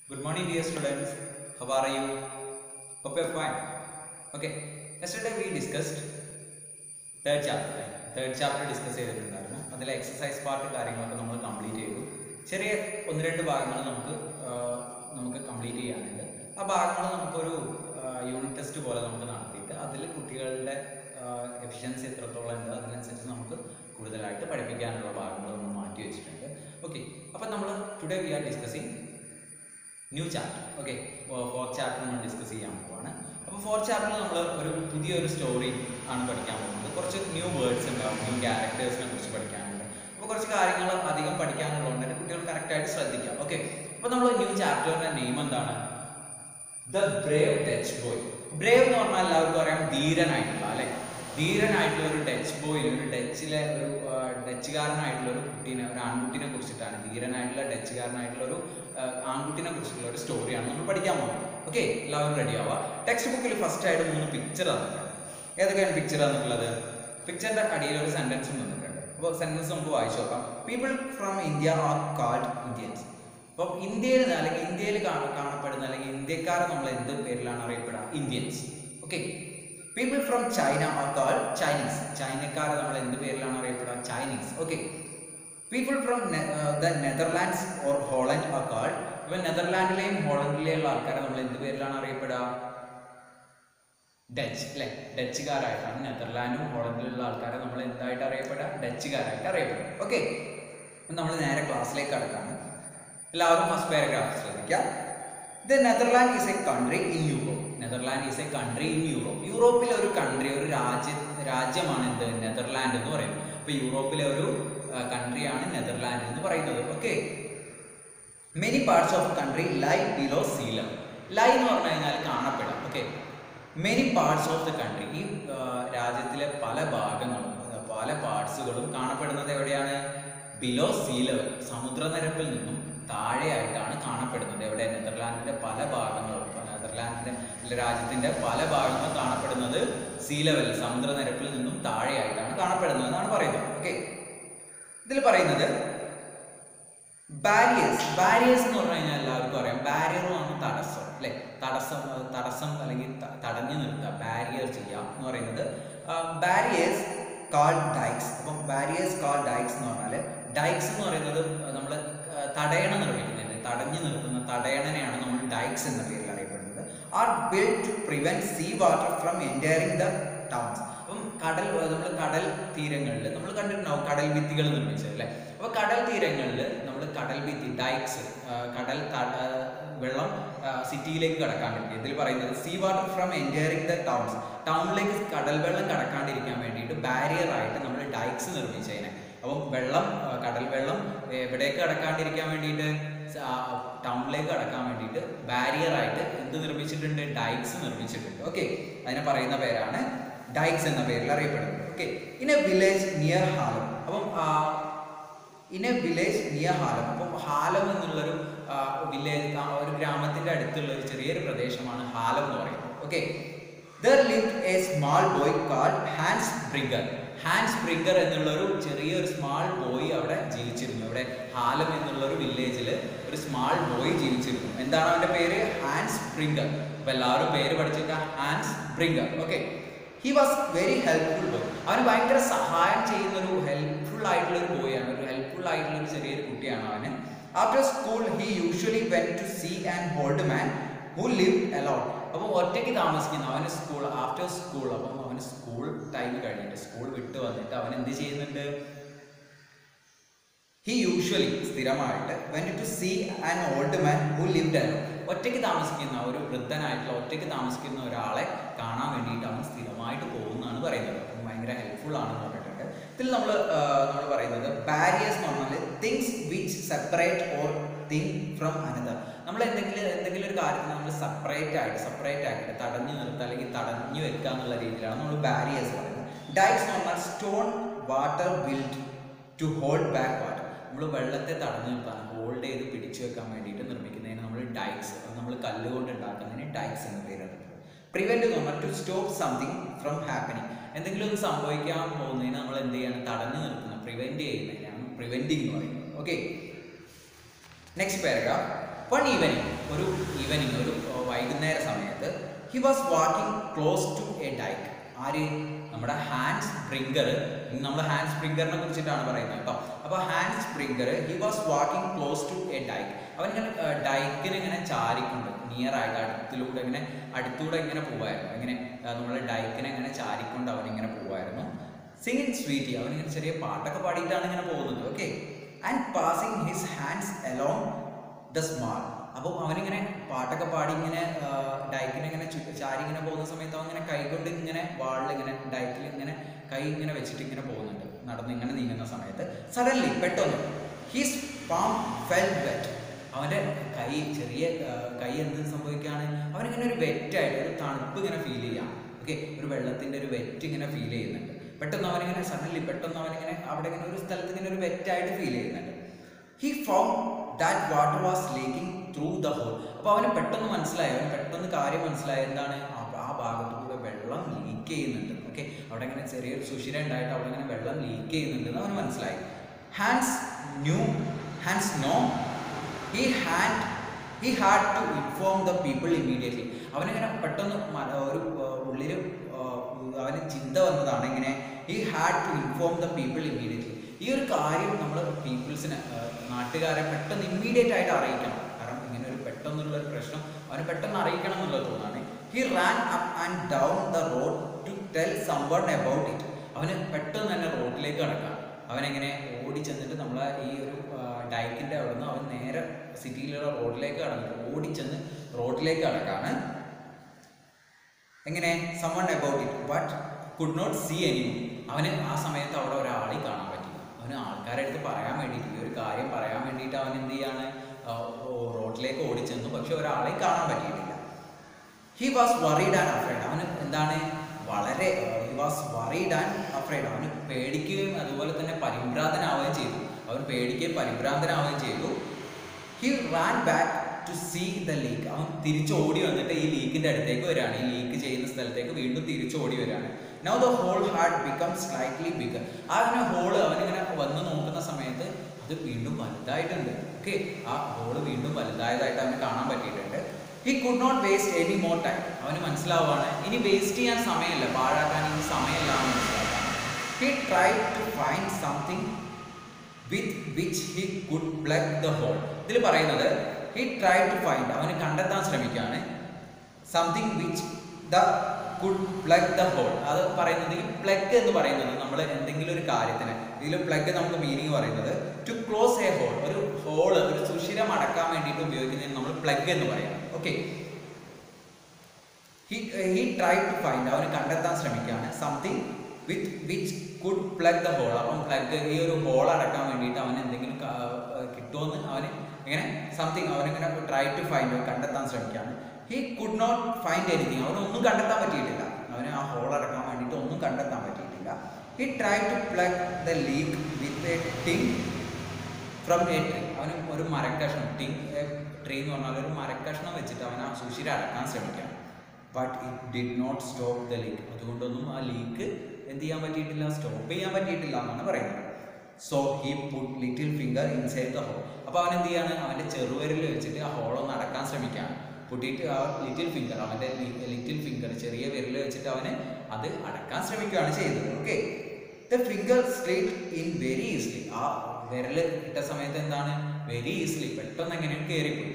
Good morning, dear students. How are you? Hope you're fine. Okay. Yesterday we discussed third chapter third chapter discuss ചെയ്തിട്ടുണ്ടായിരുന്നു അതിലെ exercise part കാര്യങ്ങളൊക്കെ നമ്മൾ complete ചെയ്തു ചെറിയ ഒന്ന് രണ്ട് ഭാഗങ്ങൾ നമുക്ക് ആ, നമുക്ക് കംപ്ലീറ്റ് ചെയ്യാനുണ്ട് ആ ഭാഗങ്ങൾ നമുക്കൊരു യൂണിറ്റ് ടെസ്റ്റ് പോലെ നമുക്ക് നടത്തിയിട്ട് അതിൽ കുട്ടികളുടെ എഫിഷ്യൻസി എത്രത്തോളം ഉണ്ട് അതിനനുസരിച്ച് നമുക്ക് കൂടുതലായിട്ട് പഠിപ്പിക്കാനുള്ള ഭാഗങ്ങൾ നമ്മൾ മാറ്റി വെച്ചിട്ടുണ്ട് ഓക്കെ അപ്പം നമ്മൾ today we are discussing new chapter okay fourth chapter നമ്മൾ ഡിസ്കസ് ചെയ്യാൻ പോവാണ് അപ്പോൾ ഫോർത്ത് ചാപ്റ്ററിൽ നമ്മൾ ഒരു പുതിയൊരു സ്റ്റോറി ആണ് പഠിക്കാൻ പോകുന്നത് കുറച്ച് ന്യൂ വേർഡ്സ് ഉണ്ടാവും ന്യൂ ക്യാരക്ടേഴ്സിനെ കുറിച്ച് പഠിക്കാനുണ്ട് അപ്പോൾ കുറച്ച് കാര്യങ്ങൾ അധികം പഠിക്കാനുള്ളതുകൊണ്ട് തന്നെ കുട്ടികൾ കറക്റ്റായിട്ട് ശ്രദ്ധിക്കാം ഓക്കെ അപ്പോൾ നമ്മൾ ന്യൂ ചാപ്റ്ററിൻ്റെ നെയിം എന്താണ് the brave Dutch boy brave എന്ന് പറഞ്ഞാൽ എല്ലാവർക്കും അറിയാം ധീരനായിട്ടുള്ള അല്ലെ ധീരനായിട്ടുള്ള ഒരു ഡച്ച് ബോയ് ഒരു ഡച്ചിലെ ഒരു ആ, ഡച്ചുകാരനായിട്ടുള്ള ഒരു കുട്ടീനെ ഒരു ആൺകുട്ടിനെ കുറിച്ചിട്ടാണ് ധീരനായിട്ടുള്ള ഡച്ചുകാരനായിട്ടുള്ള ഒരു ആ, ആൺകുട്ടിനെ കുറിച്ചിട്ടുള്ള ഒരു സ്റ്റോറിയാണ് നമ്മൾ പഠിക്കാൻ പോകുന്നത് ഓക്കെ എല്ലാവരും റെഡി ആവുക ടെക്സ്റ്റ് ബുക്കിൽ ഫസ്റ്റ് ആയിട്ട് മൂന്ന് പിക്ചർ തന്നിട്ടുണ്ട് ഏതൊക്കെയാണ് പിക്ചർ തന്നിട്ടുള്ളത് പിക്ചറിന്റെ അടിയിൽ ഒരു സെന്റൻസും തന്നിട്ടുണ്ട് അപ്പോൾ സെന്റൻസ് നമുക്ക് വായിച്ചു നോക്കാം people from India are called Indians അപ്പം ഇന്ത്യയിൽ നിന്ന് അല്ലെങ്കിൽ ഇന്ത്യയിൽ കാണ- കാണപ്പെടുന്ന അല്ലെങ്കിൽ ഇന്ത്യക്കാരെ നമ്മൾ എന്ത് പേരിലാണ് അറിയപ്പെടുക Indians okay people from China are call Chinese ചൈനക്കാരെ നമ്മൾ എന്ത് പേരിലാണ് അറിയപ്പെടുക Chinese okay people from the Netherlands or Holland are call ഇപ്പം നെതർലാൻഡിലെയും ഹോളണ്ടിലെയും ആൾക്കാരെ നമ്മൾ എന്ത് പേരിലാണ് അറിയപ്പെടുക ഡച്ച് അല്ലെ ഡച്ചുകാരായിട്ടാണ് നെതർലാൻഡും ഹോളണ്ടിലുള്ള ആൾക്കാരെ നമ്മൾ എന്തായിട്ട് അറിയപ്പെടുക ഡച്ചുകാരായിട്ട് അറിയപ്പെടുക ഓക്കെ നമ്മൾ നേരെ ക്ലാസ്സിലേക്ക് കടക്കാണ് എല്ലാവരും ഫസ്റ്റ് പാരഗ്രാഫ് ശ്രദ്ധിക്കാം the Netherland is a country in Europe Netherland is a country in Europe യൂറോപ്പിലെ ഒരു കൺട്രി ഒരു രാജ്യ രാജ്യമാണ് എന്ത് നെതർലാൻഡ് എന്ന് പറയുന്നത് അപ്പോൾ യൂറോപ്പിലെ ഒരു കൺട്രിയാണ് നെതർലാൻഡ് എന്ന് പറയുന്നത് okay many parts of country lie below sea level lie എന്ന് പറഞ്ഞു കഴിഞ്ഞാൽ കാണപ്പെടാം okay many parts of the country ഈ ആ, രാജ്യത്തിലെ പല ഭാഗങ്ങളും ആ, പല പാർട്സുകളും കാണപ്പെടുന്നത് എവിടെയാണ് ബിലോ സീ ലെവൽ സമുദ്രനിരപ്പിൽ നിന്നും താഴെയായിട്ടാണ് കാണപ്പെടുന്നത് എവിടെ നെതർലാൻഡിന്റെ പല ഭാഗങ്ങളും ഇപ്പൊ നെതർലാൻഡിന്റെ അല്ല, രാജ്യത്തിന്റെ പല ഭാഗങ്ങളും കാണപ്പെടുന്നത് സീ ലെവൽ സമുദ്രനിരപ്പിൽ നിന്നും താഴെയായിട്ടാണ് കാണപ്പെടുന്നത് എന്നാണ് പറയുന്നത് ഓക്കെ ഇതിൽ പറയുന്നത് ബാരിയേഴ്സ് ബാരിയേഴ്സ് എന്ന് പറഞ്ഞു കഴിഞ്ഞാൽ എല്ലാവർക്കും അറിയാം ബാരിയർ എന്ന് പറഞ്ഞാൽ തടസ്സം അല്ലെ തടസ്സം അഹ് തടസ്സം അല്ലെങ്കിൽ ത- തടഞ്ഞു നിർത്തുക ബാരിയർ ചെയ്യാം എന്ന് പറയുന്നത് ബാരിയേഴ്സ് കാൾ ഡൈക്സ് അപ്പം ബാരിയേഴ്സ് കാൾ ഡൈക്സ് എന്ന് പറഞ്ഞാൽ ഡൈക്സ് എന്ന് പറയുന്നത് നമ്മൾ തടയണ നിർമ്മിക്കുന്നത് തടഞ്ഞു നിർത്തുന്ന തടയണനെയാണ് നമ്മൾ ഡൈക്സ് എന്ന പേരിൽ അറിയപ്പെടുന്നത് are build to prevent sea water from entering the towns അപ്പം കടൽ നമ്മൾ കടൽ തീരങ്ങളിൽ നമ്മൾ കണ്ടിട്ടുണ്ടാവും കടൽ ഭിത്തികൾ നിർമ്മിച്ചത് അല്ലേ അപ്പോൾ കടൽ തീരങ്ങളിൽ നമ്മൾ കടൽ ഭിത്തി ഡൈക്സ് കടൽ ത- ആ, വെള്ളം സിറ്റിയിലേക്ക് കടക്കാൻ വേണ്ടി ഇതിൽ പറയുന്നത് sea water from entering the towns ടൗണിലേക്ക് കടൽ വെള്ളം കടക്കാണ്ടിരിക്കാൻ വേണ്ടിയിട്ട് ബാരിയർ ആയിട്ട് നമ്മൾ ഡൈക്സ് നിർമ്മിച്ചതിനെ അപ്പം വെള്ളം ആ, കടൽ വെള്ളം എവിടേക്ക് കടക്കാണ്ടിരിക്കാൻ വേണ്ടിയിട്ട് സ- ആ, ടൗണിലേക്ക് കടക്കാൻ വേണ്ടിയിട്ട് ബാരിയർ ആയിട്ട് എന്ത് നിർമ്മിച്ചിട്ടുണ്ട് ഡൈക്സ് നിർമ്മിച്ചിട്ടുണ്ട് ഓക്കെ അതിനെ പറയുന്ന പേരാണ് ഡൈക്സ് എന്ന പേരിൽ അറിയപ്പെടുന്നത് okay in a village near Haarlem അപ്പം in a village near Haarlem അപ്പം ഹാലം എന്നുള്ളൊരു വില്ലേജ് ഒരു ഗ്രാമത്തിന്റെ അടുത്തുള്ള ഒരു ചെറിയൊരു പ്രദേശമാണ് ഹാലം എന്ന് പറയുന്നത് okay there live a small boy call Hans Brinker Hans Brinker എന്നുള്ള ഒരു ചെറിയൊരു സ്മാൾ ബോയ് അവിടെ ജീവിച്ചിരുന്നു അവിടെ ഹാലം എന്നുള്ള ഒരു വില്ലേജിൽ ഒരു സ്മാൾ ബോയ് ജീവിച്ചിരുന്നു എന്താണ് അവന്റെ പേര് ഹാൻസ് ബ്രിങ്കർ അപ്പൊ എല്ലാവരും പേര് പഠിച്ചിട്ട് Hans Brinker okay he was very helpful boy അവന് ഭയങ്കര സഹായം ചെയ്യുന്ന ഒരു ഹെൽപ്ഫുൾ ആയിട്ടുള്ള ഒരു ബോയ് ആണ് ഒരു ഹെൽപ്ഫുൾ ആയിട്ടുള്ള ഒരു ചെറിയൊരു കുട്ടിയാണ് അവന് after school he usually went to see an old man who live alone അപ്പോൾ ഒറ്റയ്ക്ക് താമസിക്കുന്ന അവന് സ്കൂൾ ആഫ്റ്റർ സ്കൂൾ അപ്പം അവന് സ്കൂൾ ടൈം കഴിഞ്ഞിട്ട് സ്കൂൾ വിട്ട് വന്നിട്ട് അവൻ എന്ത് ചെയ്യുന്നുണ്ട് ഹി യൂഷ്വലി സ്ഥിരമായിട്ട് went to see an old man who lived alone ഒറ്റയ്ക്ക് താമസിക്കുന്ന ഒരു വൃദ്ധനായിട്ടുള്ള ഒറ്റയ്ക്ക് താമസിക്കുന്ന ഒരാളെ കാണാൻ വേണ്ടിയിട്ട് അവൻ സ്ഥിരമായിട്ട് പോകുന്നതാണ് പറയുന്നത് അപ്പം ഭയങ്കര ഹെൽപ്ഫുൾ ആണെന്ന് പറഞ്ഞിട്ടുണ്ട് ഇതിൽ നമ്മൾ നമ്മൾ പറയുന്നത് ബാരിയേഴ്സ് എന്ന് പറഞ്ഞാൽ things which separate or thing from another നമ്മൾ എന്തെങ്കിലും എന്തെങ്കിലും ഒരു കാര്യത്തിന് നമ്മൾ സെപ്പറേറ്റ് ആയിട്ട് സെപ്പറേറ്റ് ആയിട്ട് തടഞ്ഞു നിർത്തുക അല്ലെങ്കിൽ തടഞ്ഞു വെക്കുക എന്നുള്ള രീതിയിലാണ് നമ്മൾ ബാരിയേഴ്സ് പറയുന്നത് ഡൈക്സ് എന്ന് പറഞ്ഞാൽ stone water build to hold back water നമ്മൾ വെള്ളത്തെ തടഞ്ഞു നിർത്താൻ ഹോൾഡ് ചെയ്ത് പിടിച്ചു വെക്കാൻ വേണ്ടിയിട്ട് നിർമ്മിക്കുന്നതിന് നമ്മൾ ഡൈക്സ് നമ്മൾ കല്ലുകൊണ്ട് ഉണ്ടാക്കുന്നതിന് ഡൈക്സ് എന്ന പേരാണ് പ്രിവെന്റ് എന്ന് പറഞ്ഞാൽ to stop something from happening എന്തെങ്കിലും ഒന്ന് സംഭവിക്കാൻ പോകുന്നതിന് നമ്മൾ എന്ത് ചെയ്യണം തടഞ്ഞു നിർത്തുന്നത് പ്രിവെന്റ് ചെയ്യുന്നതിനാണ് പ്രിവെന്റിങ് എന്ന് പറയുന്നത് okay next paragraph one evening ഒരു ഈവനിങ് ഒരു ആ, വൈകുന്നേര സമയത്ത് he was walking close to a dike ആര് നമ്മുടെ ഹാൻഡ് സ്പ്രിങ്കർ നമ്മൾ ഹാൻഡ് സ്പ്രിങ്കറിനെ കുറിച്ചിട്ടാണ് പറയുന്നത് കേട്ടോ അപ്പോൾ Hans Brinker he was walking close to a dike അവൻ ഇങ്ങനെ ഡൈക്കിന് ഇങ്ങനെ ചാരിക്കൊണ്ട് നിയർ ആയിട്ട് അടുത്തിലൂടെ ഇങ്ങനെ അടുത്തൂടെ ഇങ്ങനെ പോവായിരുന്നു ഇങ്ങനെ നമ്മുടെ ഡൈക്കിനെ ഇങ്ങനെ ചാരിക്കൊണ്ട് അവൻ ഇങ്ങനെ പോവായിരുന്നു സിംഗിങ് സ്വീറ്റി അവൻ ഇങ്ങനെ ചെറിയ പാട്ടൊക്കെ പാടിയിട്ടാണ് ഇങ്ങനെ പോകുന്നത് okay and passing his hands along the small അപ്പോൾ അവനിങ്ങനെ പാട്ടൊക്കെ പാടി ഇങ്ങനെ ഡൈക്കിനെ ഇങ്ങനെ ചു- ചാരി ഇങ്ങനെ പോകുന്ന സമയത്ത് അവൻ ഇങ്ങനെ കൈകൊണ്ട് ഇങ്ങനെ വാളിൽ ഇങ്ങനെ ഡൈക്കിൽ ഇങ്ങനെ കൈ ഇങ്ങനെ വെച്ചിട്ട് ഇങ്ങനെ പോകുന്നുണ്ട് നടന്ന് ഇങ്ങനെ നീങ്ങുന്ന സമയത്ത് സഡൻലി പെട്ടെന്ന് ഹിസ് പാം ഫെൽ വെറ്റ് അവൻ്റെ കൈ ചെറിയ ആ, കൈ എന്ത് സംഭവിക്കുകയാണ് അവനിങ്ങനെ ഒരു വെറ്റായിട്ട് ഒരു തണുപ്പ് ഇങ്ങനെ ഫീൽ ചെയ്യാം ഓക്കെ ഒരു വെള്ളത്തിൻ്റെ ഒരു വെറ്റ് ഇങ്ങനെ ഫീൽ ചെയ്യുന്നുണ്ട് പെട്ടെന്ന് അവനിങ്ങനെ സഡൻലി പെട്ടെന്ന് അവനിങ്ങനെ അവിടെ ഇങ്ങനെ ഒരു സ്ഥലത്ത് ഇങ്ങനെ ഒരു വെറ്റായിട്ട് ഫീൽ ചെയ്യുന്നുണ്ട് he found that water was leaking through the hole അപ്പോൾ അവന് പെട്ടെന്ന് മനസ്സിലായി അവന് പെട്ടെന്ന് കാര്യം മനസ്സിലായി എന്താണ് ആ ആ ഭാഗത്ത് കൂടെ വെള്ളം ലീക്ക് ചെയ്യുന്നുണ്ട് ഓക്കെ അവിടെ ഇങ്ങനെ ചെറിയൊരു സുഷിര ഉണ്ടായിട്ട് അവിടെ ഇങ്ങനെ വെള്ളം ലീക്ക് ചെയ്യുന്നുണ്ടെന്ന് അവന് മനസ്സിലായി Hans knew Hans knew he had he had to inform the people immediately അവനിങ്ങനെ പെട്ടെന്ന് മ- ഒരു ഉള്ളിൽ അവന് ചിന്ത വന്നതാണ് ഇങ്ങനെ he had to inform the people immediately ഈ ഒരു കാര്യം നമ്മൾ പീപ്പിൾസിന് നാട്ടുകാരെ പെട്ടെന്ന് ഇമ്മീഡിയറ്റ് ആയിട്ട് അറിയിക്കണം കാരണം ഇങ്ങനെ ഒരു പെട്ടെന്നുള്ള ഒരു പ്രശ്നം അവന് പെട്ടെന്ന് അറിയിക്കണം എന്നുള്ളത് തോന്നാണ് he ran up and down the road to tell someone about it അവന് പെട്ടെന്ന് തന്നെ റോഡിലേക്ക് കടക്കാം അവനെങ്ങനെ ഓടി ചെന്നിട്ട് നമ്മളെ ഈ ഒരു ഡൈക്കിൻ്റെ അവിടെ നിന്ന് അവൻ നേരെ സിറ്റിയിലുള്ള റോഡിലേക്ക് കടന്നു ഓടിച്ചെന്ന് റോഡിലേക്ക് കടക്കാണ് എങ്ങനെ someone about it but could not see any അവന് ആ സമയത്ത് അവിടെ ഒരാളെ കാണാൻ പറ്റില്ല അവന് ആൾക്കാരുടെ അടുത്ത് പറയാൻ വേണ്ടിയിട്ട് ഈ ഒരു കാര്യം പറയാൻ വേണ്ടിയിട്ട് അവൻ എന്ത് ചെയ്യാണ് ആ, ഓ, റോഡിലേക്ക് ഓടിച്ചെന്നു പക്ഷെ ഒരാളെ കാണാൻ പറ്റിയിട്ടില്ല he was worried and afraid അവന് എന്താണ് വളരെ he was worried and afraid അവന് പേടിക്കുകയും അതുപോലെ തന്നെ പരിഭ്രാന്തനാവുകയും ചെയ്തു അവൻ പേടിക്കുകയും പരിഭ്രാന്തനാവുകയും ചെയ്തു he ran back to see the leak അവൻ തിരിച്ച് ഓടി വന്നിട്ട് ഈ ലീക്കിന്റെ അടുത്തേക്ക് വരികയാണ് ഈ ലീക്ക് ചെയ്യുന്ന സ്ഥലത്തേക്ക് വീണ്ടും തിരിച്ച് ഓടി വരികയാണ് now the hole had become slightly bigger ആ അങ്ങനെ ഹോള് അവനിങ്ങനെ വന്ന് നോക്കുന്ന സമയത്ത് അത് വീണ്ടും വലുതായിട്ടുണ്ട് ഓക്കെ ആ ഹോള് വീണ്ടും വലുതായതായിട്ട് അവന് കാണാൻ പറ്റിയിട്ടുണ്ട് he could not waste any more time അവന് മനസ്സിലാവുകയാണ് ഇനി വേസ്റ്റ് ചെയ്യാൻ സമയമില്ല പാഴാക്കാൻ ഇനി സമയമില്ല എന്ന് മനസ്സിലാക്കാൻ he try to find something with which he could plug the hole ഇതിൽ പറയുന്നത് ഹി ട്രൈ ടു ഫൈൻഡ് അവന് കണ്ടെത്താൻ ശ്രമിക്കുകയാണ് something which the could plug the hole അത് പറയുന്നത് ഈ പ്ലഗ് എന്ന് പറയുന്നത് നമ്മൾ എന്തെങ്കിലും ഒരു കാര്യത്തിന് ഇതിൽ പ്ലഗ് നമുക്ക് മീനിങ് പറയുന്നത് ടു ക്ലോസ് എ ഹോൾ ഒരു ഹോൾ ഒരു സുഷിരം അടക്കാൻ വേണ്ടിയിട്ട് ഉപയോഗിക്കുന്നതിന് നമ്മൾ പ്ലഗ് എന്ന് പറയാം okay he he try to find അവന് കണ്ടെത്താൻ ശ്രമിക്കുകയാണ് something with which could plug the whole അപ്പം പ്ലഗ് ഈ ഒരു ഹോൾ അടക്കാൻ വേണ്ടിയിട്ട് അവൻ എന്തെങ്കിലും ക- ഏർ കിട്ടുമെന്ന് അവന് ഇങ്ങനെ സംതിങ് അവനിങ്ങനെ ട്രൈ ടു ഫൈൻഡ് കണ്ടെത്താൻ ശ്രമിക്കുകയാണ് he could not find anything അവനൊന്നും കണ്ടെത്താൻ പറ്റിയിട്ടില്ല അവന് ആ ഹോൾ അടക്കാൻ വേണ്ടിയിട്ട് ഒന്നും കണ്ടെത്താൻ പറ്റിയിട്ടില്ല he try to plug the leak with a twig from a tree അവന് ഒരു മരക്കഷ്ണം ടിങ് ട്രീ എന്ന് പറഞ്ഞാൽ ഒരു മരക്കഷ്ണം വെച്ചിട്ട് അവൻ ആ സുഷിര അടക്കാൻ ശ്രമിക്കുകയാണ് but it did not stop the leak അതുകൊണ്ടൊന്നും ആ ലീക്ക് എന്ത് ചെയ്യാൻ പറ്റിയിട്ടില്ല സ്റ്റോപ്പ് ചെയ്യാൻ പറ്റിയിട്ടില്ല എന്നാണ് പറയുന്നത് so he put little finger inside the hole അപ്പോൾ അവൻ എന്ത് ചെയ്യാണ് അവൻ്റെ ചെറുവിരൽ വെച്ചിട്ട് ആ ഹോൾ ഒന്ന് അടക്കാൻ ശ്രമിക്കുകയാണ് പുട്ടിയിട്ട് ആ ലിറ്റിൽ ഫിംഗർ അവൻ്റെ ലിറ്റിൽ ഫിംഗർ ചെറിയ വിരൽ വെച്ചിട്ട് അവന് അത് അടക്കാൻ ശ്രമിക്കുകയാണ് ചെയ്തത് okay the finger slid in very easily ആ വിരൽ ഇട്ട സമയത്ത് എന്താണ് വെരി ഈസിലി പെട്ടെന്ന് എങ്ങനെയും കയറിപ്പോയി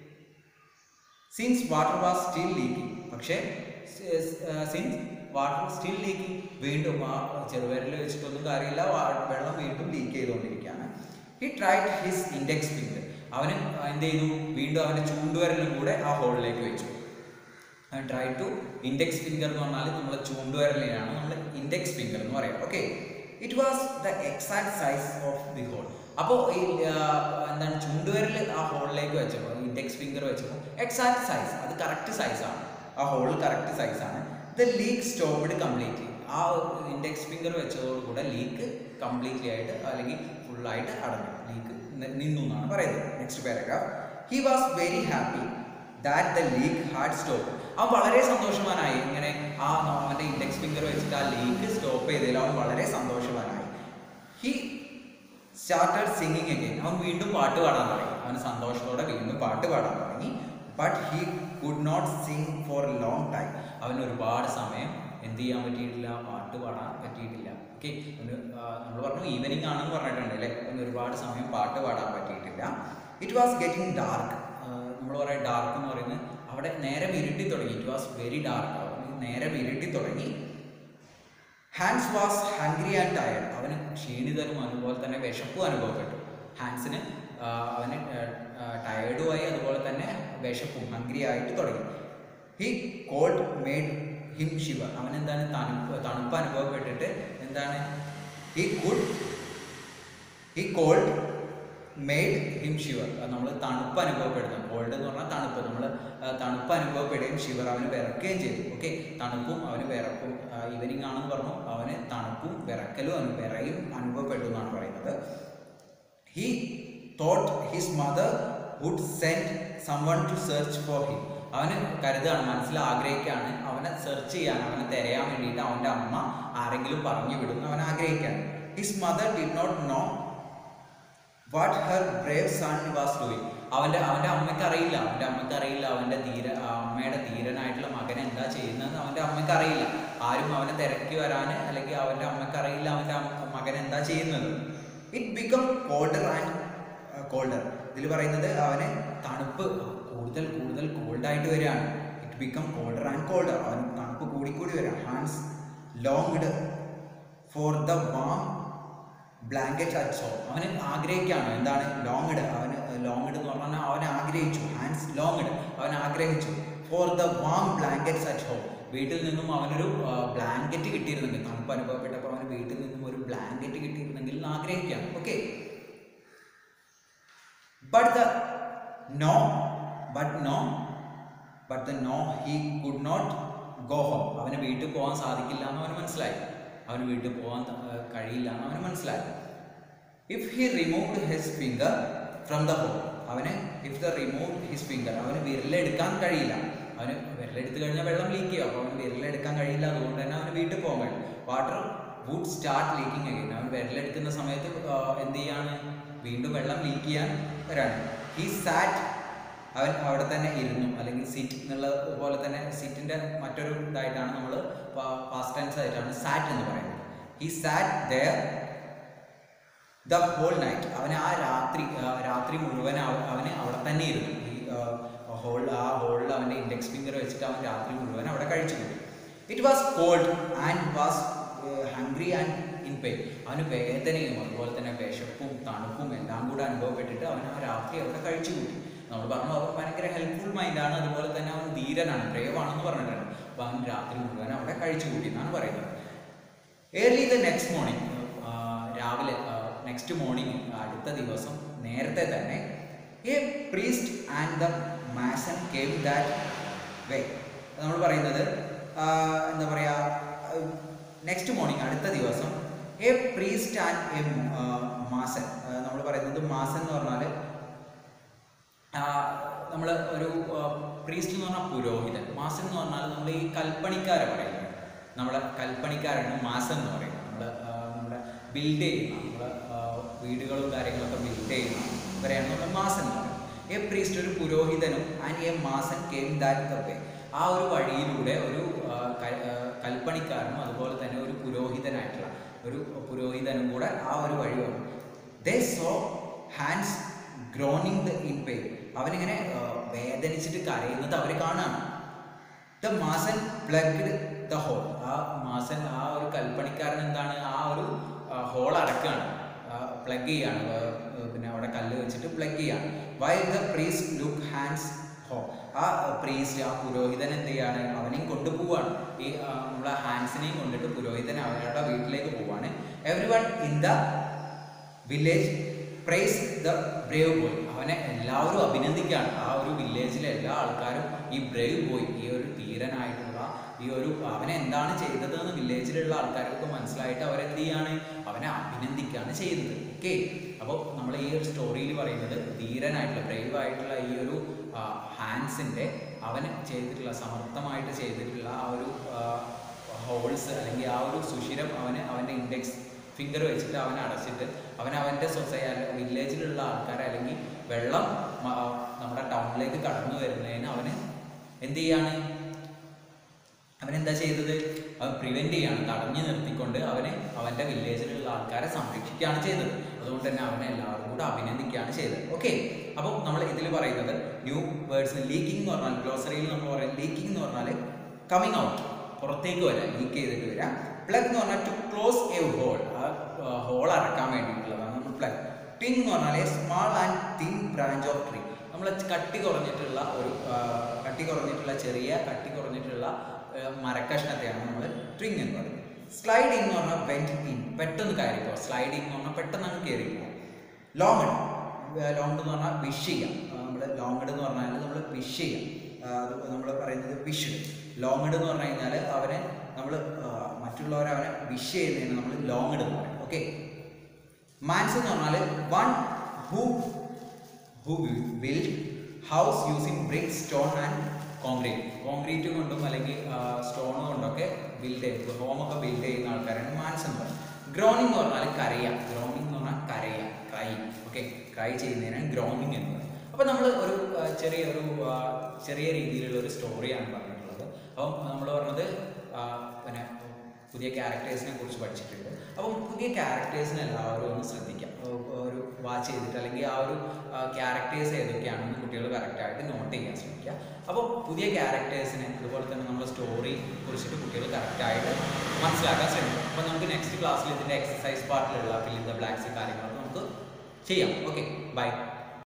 since water was still leaking പക്ഷേ സിൻസ് വാട്ടർ സ്റ്റിൽ ലീക്കിംഗ് വീണ്ടും ആ ചെറുവിരൽ വെച്ചിട്ടൊന്നും കാര്യമില്ല വാ- വെള്ളം വീണ്ടും ലീക്ക് ചെയ്തുകൊണ്ടിരിക്കുകയാണ് he tried his index finger അവന് എന്ത് ചെയ്തു വീണ്ടും അവൻ്റെ ചൂണ്ടുവിരലും കൂടെ ആ ഹോളിലേക്ക് വെച്ചു ട്രൈ ടു ഇൻഡെക്സ് ഫിംഗർ എന്ന് പറഞ്ഞാൽ നമ്മൾ ചൂണ്ടുവിരലിനാണ് നമ്മൾ ഇൻഡെക്സ് ഫിംഗർ എന്ന് പറയാം okay it was the exact size of the hole അപ്പോൾ ഈ ആ, എന്താണ് ചൂണ്ടുവിരൽ ആ ഹോളിലേക്ക് വെച്ചപ്പോൾ ഇൻഡെക്സ് ഫിംഗർ വെച്ചപ്പോൾ എക്സാക്ട് സൈസ് അത് കറക്റ്റ് സൈസാണ് ആ ഹോൾ കറക്റ്റ് സൈസാണ് ദ ലീക്ക് സ്റ്റോപ്ഡ് കംപ്ലീറ്റ്ലി ആ ഇൻഡെക്സ് ഫിംഗർ വെച്ചതോടുകൂടെ ലീക്ക് കംപ്ലീറ്റ്ലി ആയിട്ട് അല്ലെങ്കിൽ ഫുള്ളായിട്ട് അടഞ്ഞു ലീക്ക് നിന്നു എന്നാണ് പറയുന്നത് next paragraph he was very happy that the leak had stop അവൻ വളരെ സന്തോഷവാനായി ഇങ്ങനെ ആ അവൻ്റെ ഇൻഡെക്സ് ഫിംഗർ വെച്ചിട്ട് ആ ലീക്ക് സ്റ്റോപ്പ് ചെയ്തതിൽ അവൻ വളരെ സന്തോഷവാനായി ഹി സ്റ്റാർട്ടഡ് സിംഗിങ് അഗൈൻ അവൻ വീണ്ടും പാട്ട് പാടാൻ തുടങ്ങി അവന് സന്തോഷത്തോടെ വീണ്ടും പാട്ട് പാടാൻ തുടങ്ങി but he could not sing for a long time അവന് ഒരുപാട് സമയം എന്ത് ചെയ്യാൻ പറ്റിയിട്ടില്ല പാട്ട് പാടാൻ പറ്റിയിട്ടില്ല ഓക്കെ നമ്മൾ പറഞ്ഞു ഈവനിങ് ആണെന്ന് പറഞ്ഞിട്ടുണ്ട് അല്ലേ അവന് ഒരുപാട് സമയം പാട്ട് പാടാൻ പറ്റിയിട്ടില്ല ഇറ്റ് വാസ് ഗെറ്റിംഗ് ഡാർക്ക് നമ്മൾ പറയാം ഡാർക്ക് എന്ന് പറയുന്നത് അവിടെ നേരെ ഇരുട്ടി തുടങ്ങി ഇറ്റ് വാസ് വെരി ഡാർക്ക് നേരെ ഇരുട്ടി തുടങ്ങി Hans was hungry and tired അവന് ക്ഷീണിതനും അതുപോലെ തന്നെ വിശപ്പും അനുഭവപ്പെട്ടു ഹാൻസിന് ആ, അവന് ടയേർഡുമായി അതുപോലെ തന്നെ വിശപ്പും ഹംഗ്രി ആയിട്ട് തുടങ്ങി he cold made him shiver അവൻ എന്താണ് തണുപ്പ് തണുപ്പ് അനുഭവപ്പെട്ടിട്ട് എന്താണ് he could he cold made him shiver നമ്മൾ തണുപ്പ് അനുഭവപ്പെടുന്നത് കോൾഡ് എന്ന് പറഞ്ഞാൽ തണുപ്പ് നമ്മൾ തണുപ്പ് അനുഭവപ്പെടുകയും ഷിവർ അവന് വിറക്കുകയും ചെയ്തു ഓക്കെ തണുപ്പും അവന് വിറക്കും ഈവനിങ് ആണെന്ന് പറഞ്ഞു അവന് തണുപ്പും വിറക്കലും അവന് വിറയും അനുഭവപ്പെട്ടു എന്നാണ് പറയുന്നത് he thought his mother would send someone to search for him അവന് കരുതാണ് മനസ്സിൽ ആഗ്രഹിക്കുകയാണ് അവനെ സെർച്ച് ചെയ്യാൻ അവനെ തിരയാൻ വേണ്ടിയിട്ട് അവൻ്റെ അമ്മ ആരെങ്കിലും പറഞ്ഞു വിടും അവൻ ആഗ്രഹിക്കുകയാണ് his mother did not know what her brave son was doing അവൻ്റെ അവൻ്റെ അമ്മയ്ക്ക് അറിയില്ല അവൻ്റെ അമ്മയ്ക്ക് അറിയില്ല അവൻ്റെ ധീര ആ അമ്മയുടെ ധീരനായിട്ടുള്ള മകൻ എന്താ ചെയ്യുന്നതെന്ന് അവൻ്റെ അമ്മയ്ക്ക് അറിയില്ല ആരും അവനെ തിരക്കി വരാൻ അല്ലെങ്കിൽ അവൻ്റെ അമ്മയ്ക്ക് അറിയില്ല അവൻ്റെ അമ്മ- മകൻ എന്താ ചെയ്യുന്നത് it become colder and colder ഇതിൽ പറയുന്നത് അവന് തണുപ്പ് കൂടുതൽ കൂടുതൽ കോൾഡായിട്ട് വരികയാണ് it become colder and colder അവന് തണുപ്പ് കൂടിക്കൂടി വരിക Hans longed for the warm blanket at home അവന് ആഗ്രഹിക്കുകയാണ് എന്താണ് ലോങ്ഡ് അവന് ലോങ്ഡ് എന്ന് പറഞ്ഞാൽ അവൻ ആഗ്രഹിച്ചു ഹാൻഡ്സ് ലോങ്ഡ് അവൻ ആഗ്രഹിച്ചു for the warm blankets at home വീട്ടിൽ നിന്നും അവനൊരു ബ്ലാങ്കറ്റ് കിട്ടിയിരുന്നെങ്കിൽ തണുപ്പ് അനുഭവപ്പെട്ടപ്പോൾ അവന് വീട്ടിൽ നിന്നും ഒരു ബ്ലാങ്കറ്റ് കിട്ടിയിരുന്നെങ്കിൽ എന്ന് ആഗ്രഹിക്കുകയാണ് okay but the know but know but the know he could not go home അവന് വീട്ടിൽ പോകാൻ സാധിക്കില്ല എന്ന് അവന് മനസ്സിലായി അവന് വീട്ടിൽ പോകാൻ ആ, കഴിയില്ല എന്ന് അവന് മനസ്സിലായി if he removed his finger from the hole അവന് if the remove his finger അവന് വിരലെടുക്കാൻ കഴിയില്ല അവന് വിരലെടുത്ത് കഴിഞ്ഞാൽ വെള്ളം ലീക്ക് ചെയ്യും അപ്പോൾ അവന് വിരലെടുക്കാൻ കഴിയില്ല അതുകൊണ്ട് തന്നെ അവന് വീട്ടിൽ പോകാൻ കഴിയും water would start leaking again അവൻ വിരലെടുക്കുന്ന സമയത്ത് ആ, എന്ത് ചെയ്യാണ് വീണ്ടും വെള്ളം ലീക്ക് ചെയ്യാൻ വരാണ് ഹി സാറ്റ് അവൻ അവിടെ തന്നെ ഇരുന്നു അല്ലെങ്കിൽ സിറ്റ് എന്നുള്ള പോലെ തന്നെ സിറ്റിന്റെ മറ്റൊരു ഇതായിട്ടാണ് നമ്മൾ പാസ്റ്റ് ടെൻസ് ആയിട്ടാണ് സാറ്റ് എന്ന് പറയുന്നത് he sat there the whole night അവന് ആ രാത്രി ആ രാത്രി മുഴുവൻ അവ- അവന് അവിടെ തന്നെ ഇരുന്നു ഈ ഹോൾ ആ ഹോളിൽ അവൻ്റെ ഇൻഡെക്സ് ഫിംഗർ വെച്ചിട്ട് അവൻ രാത്രി മുഴുവൻ അവിടെ കഴിച്ചു കൂട്ടി it was cold and was hungry and in pain അവന് വേദനയും അതുപോലെ തന്നെ വിശപ്പും തണുപ്പും എല്ലാം കൂടെ അനുഭവപ്പെട്ടിട്ട് അവൻ ആ രാത്രി അവിടെ കഴിച്ചു കൂട്ടി നമ്മൾ പറഞ്ഞു അവൻ ഭയങ്കര ഹെൽപ്ഫുൾ മൈൻഡാണ് അതുപോലെ തന്നെ അവൻ ധീരനാണ് ബ്രേവാണെന്ന് പറഞ്ഞിട്ടുണ്ട് അപ്പോൾ അവൻ രാത്രി മുഴുവൻ അവിടെ കഴിച്ചു കൂട്ടി എന്നാണ് പറയുന്നത് ഏർലി ദ നെക്സ്റ്റ് മോർണിംഗ് രാവിലെ നെക്സ്റ്റ് മോർണിംഗ് അടുത്ത ദിവസം നേരത്തെ തന്നെ a priest and the mason came that way നമ്മൾ പറയുന്നത് ആ, എന്താ പറയുക നെക്സ്റ്റ് മോർണിംഗ് അടുത്ത ദിവസം a priest and a mason നമ്മൾ പറയുന്നത് മാസൻ എന്ന് പറഞ്ഞാൽ നമ്മൾ ഒരു പ്രീസ്റ്റ് എന്ന് പറഞ്ഞാൽ പുരോഹിതൻ മാസൻ എന്ന് പറഞ്ഞാൽ നമ്മൾ ഈ കൽപ്പണിക്കാരെ പറയുന്നത് നമ്മളെ കൽപ്പണിക്കാരാണ് മാസം എന്ന് പറയുന്നത് നമ്മൾ നമ്മുടെ ബിൽഡ് ചെയ്യുന്ന നമ്മൾ വീടുകളും കാര്യങ്ങളൊക്കെ ബിൽഡ് ചെയ്യുന്ന ഇവരെയാണ് നമ്മൾ മാസൻ എന്ന് പറയുന്നത് എ പ്രീസ്റ്റ് ഒരു പുരോഹിതനും and a mason came that the way ആ ഒരു വഴിയിലൂടെ ഒരു ആ, ക- ആ, കൽപ്പണിക്കാരനും അതുപോലെ തന്നെ ഒരു പുരോഹിതനായിട്ടുള്ള ഒരു പുരോഹിതനും കൂടെ ആ ഒരു വഴി വന്നു they saw Hans groaning the in pain അവനിങ്ങനെ ആ, വേദനിച്ചിട്ട് കരയുന്നത് അവർ കാണാണ് the mason plugged the hole ആ മാസൻ ആ ഒരു കൽപ്പണിക്കാരൻ എന്താണ് ആ ഒരു ഹോൾ അടക്കാണ് പ്ലഗ് ചെയ്യാണ് ആ, പിന്നെ അവിടെ കല്ല് വെച്ചിട്ട് പ്ലഗ് ചെയ്യാണ് why the priest look Hans home ആ പ്രീസ്റ്റ് ആ പുരോഹിതൻ എന്ത് ചെയ്യാണ് അവനെയും കൊണ്ടുപോവാണ് ഈ ആ, നമ്മളെ ഹാൻഡ്സിനെയും കൊണ്ടിട്ട് പുരോഹിതൻ അവരുടെ വീട്ടിലേക്ക് പോവാണ് every one in the village praised the brave boy അവനെ എല്ലാവരും അഭിനന്ദിക്കുകയാണ് ആ ഒരു വില്ലേജിലെ എല്ലാ ആൾക്കാരും ഈ ബ്രേവ് ബോയ് ഈ ഒരു ധീരനായിട്ടുള്ള ഈ ഒരു അവനെ എന്താണ് ചെയ്തതെന്ന് വില്ലേജിലുള്ള ആൾക്കാർക്ക് മനസ്സിലായിട്ട് അവരെന്ത് ചെയ്യാണ് അവനെ അഭിനന്ദിക്കുകയാണ് ചെയ്തത് ഓക്കെ അപ്പോൾ നമ്മൾ ഈ ഒരു സ്റ്റോറിയിൽ പറയുന്നത് ധീരനായിട്ടുള്ള ബ്രേവ് ആയിട്ടുള്ള ഈ ഒരു ഹാൻസിൻ്റെ അവന് ചെയ്തിട്ടുള്ള സമർത്ഥമായിട്ട് ചെയ്തിട്ടുള്ള ആ ഒരു ഹോൾസ് അല്ലെങ്കിൽ ആ ഒരു സുഷിരം അവന് അവൻ്റെ ഇൻഡെക്സ് ഫിംഗർ വെച്ചിട്ട് അവനെ അടച്ചിട്ട് അവൻ അവൻ്റെ സൊസൈറ്റി വില്ലേജിലുള്ള ആൾക്കാരെ അല്ലെങ്കിൽ വെള്ളം മ- നമ്മുടെ ടൗണിലേക്ക് കടന്നു വരുന്നതിന് അവന് എന്ത് ചെയ്യാണ് അവൻ എന്താ ചെയ്തത് അവൻ പ്രിവെന്റ് ചെയ്യാണ് തടഞ്ഞു നിർത്തിക്കൊണ്ട് അവന് അവന്റെ വില്ലേജിലുള്ള ആൾക്കാരെ സംരക്ഷിക്കുകയാണ് ചെയ്തത് അതുകൊണ്ട് തന്നെ അവനെ എല്ലാവരും കൂടെ അഭിനന്ദിക്കുകയാണ് ചെയ്തത് ഓക്കെ അപ്പോൾ നമ്മൾ ഇതിൽ പറയുന്നത് ന്യൂ വേർഡ്സ് ലീക്കിംഗ് എന്ന് പറഞ്ഞാൽ ഗ്ലോസറിയിൽ നമ്മൾ പറയാം ലീക്കിംഗ് എന്ന് പറഞ്ഞാൽ കമ്മിങ് ഔട്ട് പുറത്തേക്ക് വരാം ലീക്ക് ചെയ്തിട്ട് വരാം പ്ലഗ് എന്ന് പറഞ്ഞാൽ ടു ക്ലോസ് എ ഹോൾ ആ ഹോൾ അടക്കാൻ വേണ്ടിയിട്ടുള്ളതാണ് നമ്മൾ പ്ലഗ് ടിങ് എന്ന് പറഞ്ഞാൽ small and thin branch of tree നമ്മൾ കട്ടി കുറഞ്ഞിട്ടുള്ള ഒരു ആ, കട്ടി കുറഞ്ഞിട്ടുള്ള ചെറിയ കട്ടി കുറഞ്ഞിട്ടുള്ള ആ, മരക്കഷ്ണത്തെയാണ് നമ്മൾ ട്രിങ് എന്ന് പറയുന്നത് സ്ലൈഡിങ് എന്ന് പറഞ്ഞാൽ വെന്റ് ഇൻ പെട്ടെന്ന് കയറിപ്പോ സ്ലൈഡിങ് എന്ന് പറഞ്ഞാൽ പെട്ടെന്ന് അങ്ങ് കയറിപ്പോ ലോങ് ലോങ് എന്ന് പറഞ്ഞാൽ വിഷ് ചെയ്യാം നമ്മൾ ലോങ് എന്ന് പറഞ്ഞാൽ നമ്മൾ വിഷ് ചെയ്യാം ആ, അത് നമ്മൾ പറയുന്നത് വിഷ് ലോങ് എന്ന് പറഞ്ഞു കഴിഞ്ഞാൽ അവനെ നമ്മൾ മറ്റുള്ളവരെ അവനെ വിഷ് ചെയ്യുന്നതിന് നമ്മൾ ലോങ് എന്ന് പറയും ഓക്കെ മാൻസ് എന്ന് പറഞ്ഞാൽ one who who build house using brick stone and concrete concrete കൊണ്ടും അല്ലെങ്കിൽ സ്റ്റോൺ കൊണ്ടൊക്കെ ബിൽഡ് ചെയ്ത് ഹോമൊക്കെ ബിൽഡ് ചെയ്യുന്ന ആൾക്കാരാണ് മാൻസ് എന്ന് പറയുന്നത് ഗ്രോണിംഗ് എന്ന് പറഞ്ഞാൽ കരയ ഗ്രോണിംഗ് എന്ന് പറഞ്ഞാൽ കരയ ക്രൈ ഓക്കെ ക്രൈ ചെയ്യുന്നതിനാണ് ഗ്രോണിംഗ് എന്ന് പറയുന്നത് അപ്പോൾ നമ്മൾ ഒരു ആ, ചെറിയ ഒരു ആ, ചെറിയ രീതിയിലുള്ള ഒരു സ്റ്റോറിയാണ് പറഞ്ഞിട്ടുള്ളത് അപ്പം നമ്മൾ പറഞ്ഞത് ആ, പിന്നെ പുതിയ ക്യാരക്ടേഴ്സിനെ കുറിച്ച് പഠിച്ചിട്ടുണ്ട് അപ്പം പുതിയ ക്യാരക്ടേഴ്സിനെ എല്ലാവരും ഒന്ന് ശ്രദ്ധിക്കാം ഒ- ഒരു വാച്ച് ചെയ്തിട്ട് അല്ലെങ്കിൽ ആ ഒരു ക്യാരക്ടേഴ്സ് ഏതൊക്കെയാണെന്ന് കുട്ടികൾ കറക്റ്റായിട്ട് നോട്ട് ചെയ്യാൻ ശ്രമിക്കുക അപ്പോൾ പുതിയ ക്യാരക്ടേഴ്സിനെ അതുപോലെ തന്നെ നമ്മുടെ സ്റ്റോറി കുറിച്ചിട്ട് കുട്ടികൾ കറക്റ്റായിട്ട് മനസ്സിലാക്കാൻ ശ്രമിക്കും അപ്പോൾ നമുക്ക് നെക്സ്റ്റ് ക്ലാസ്സിൽ ഇതിൻ്റെ എക്സസൈസ് പാർട്ടിലുള്ള ഫില്ലിൻ ദ ബ്ലാക്സ് കാര്യങ്ങളൊക്കെ നമുക്ക് ചെയ്യാം ഓക്കെ ബൈ